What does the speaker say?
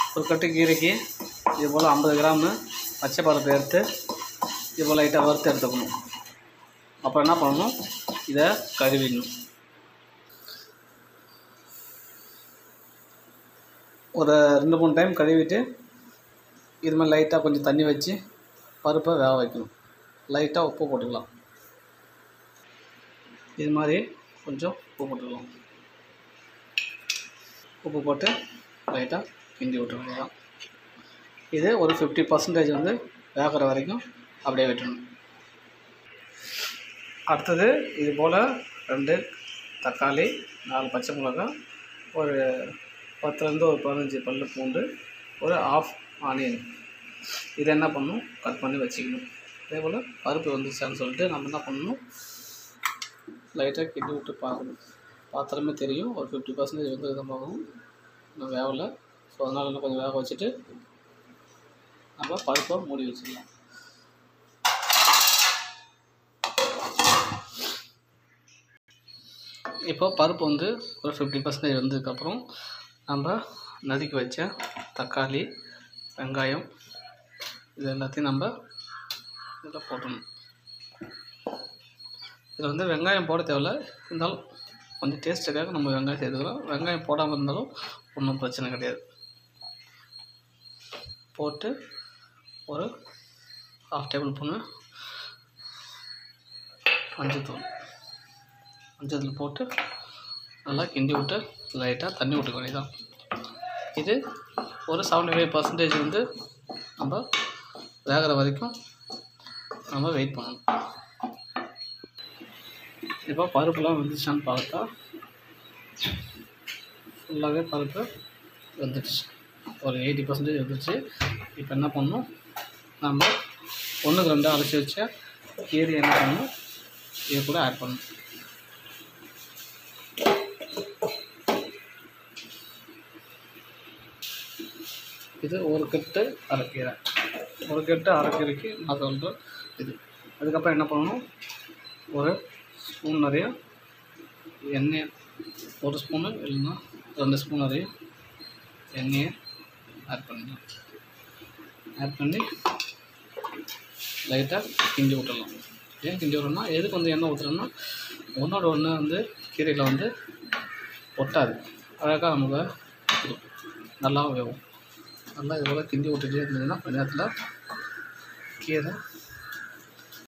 ஒரு கட்டு கீரைக்கு இது போல் ஐம்பது கிராமு பச்சை பருப்பு எடுத்து இது போல் லைட்டாக வறுத்து எடுத்துக்கணும் அப்புறம் என்ன பண்ணணும் இதை கழுவிடணும் ஒரு ரெண்டு மூணு டைம் கழுவிட்டு இது மாதிரி லைட்டாக கொஞ்சம் தண்ணி வச்சு பருப்பை வேக வைக்கணும் லைட்டாக உப்பு போட்டுக்கலாம் இது மாதிரி கொஞ்சம் உப்பு போட்டுக்கலாம் உப்பு போட்டு லைட்டாக கிண்டி விட்டுற வேண்டியதான் இது ஒரு ஃபிஃப்டி பர்சன்டேஜ் வந்து வேகிற வரைக்கும் அப்படியே விட்டுணும் அடுத்தது இது போல் ரெண்டு தக்காளி நாலு பச்சை மிளகாய் ஒரு பத்துலேருந்து ஒரு பதினஞ்சு பல்லு பூண்டு ஒரு ஆஃப் ஆனியன் இதை என்ன பண்ணணும் கட் பண்ணி வச்சுக்கணும் அதே போல் பருப்பு வந்துச்சான்னு சொல்லிட்டு நம்ம என்ன பண்ணணும் லைட்டாக கிண்டி விட்டு பார்க்கணும் பாத்திரமே தெரியும் ஒரு ஃபிஃப்டி பர்சன்டேஜ் வந்து இதை பார்க்கணும் இன்னும் வேகலை ஸோ அதனால் இன்னும் கொஞ்சம் வேக வச்சுட்டு நம்ம பருப்பை மூடி வச்சிடலாம் இப்போ பருப்பு வந்து ஒரு ஃபிஃப்டி பர்சன்டேஜ் வந்ததுக்கப்புறம் நம்ம நறுக்கி வச்ச தக்காளி வெங்காயம் இது எல்லாத்தையும் நம்ம இதில் போட்டணும் இதில் வந்து வெங்காயம் போட தேவையில்ல இருந்தாலும் கொஞ்சம் டேஸ்ட்டுக்காக நம்ம வெங்காயம் சேர்த்துக்கிறோம் வெங்காயம் போடாமல் இருந்தாலும் ஒன்றும் பிரச்சனை கிடையாது போட்டு ஒரு ஹாஃப் டேபிள் ஸ்பூனு மஞ்சத்தூள் மஞ்சத்தூள் போட்டு நல்லா கிண்டி விட்டு லைட்டாக தண்ணி விட்டுக்க வேண்டியதான் இது ஒரு செவன்டி ஃபைவ் பர்சன்டேஜ் வந்து நம்ம வேகிற வரைக்கும் நம்ம வெயிட் பண்ணணும் இப்போ பருப்புலாம் வந்துச்சான்னு பார்த்தா ஃபுல்லாகவே பருப்பு வந்துடுச்சு ஒரு எயிட்டி பர்சன்டேஜ் வந்துடுச்சு இப்போ என்ன பண்ணணும் நம்ம ஒன்றுக்கு ரெண்டாக அரைச்சி வச்ச கீரை என்ன பண்ணணும் இது கூட ஆட் பண்ணணும் இது ஒரு கட்டு அரைக்கீரை ஒரு கட்டு அரைக்கீரைக்கு நான் சொல்கிறேன் இது அதுக்கப்புறம் என்ன பண்ணணும் ஒரு ஸ்பூன் நிறைய எண்ணெய் ஒரு ஸ்பூனு இல்லைன்னா ரெண்டு ஸ்பூன் நிறைய எண்ணெயை ஆட் பண்ணிடலாம் ஆட் பண்ணி லைட்டாக கிண்டி விட்டுடலாம் ஏன் கிண்டி விட்றோம்னா எதுக்கு வந்து எண்ணெய் ஊற்றுறோம்னா ஒன்றோட ஒன்று வந்து கீரையில் வந்து ஒட்டாது அழகாக நமக்கு இருக்கும். நல்லா வேகும் நல்லா இது போல் கிண்டி விட்டுட்டே இருந்ததுன்னா கொஞ்ச நேரத்தில் கீரை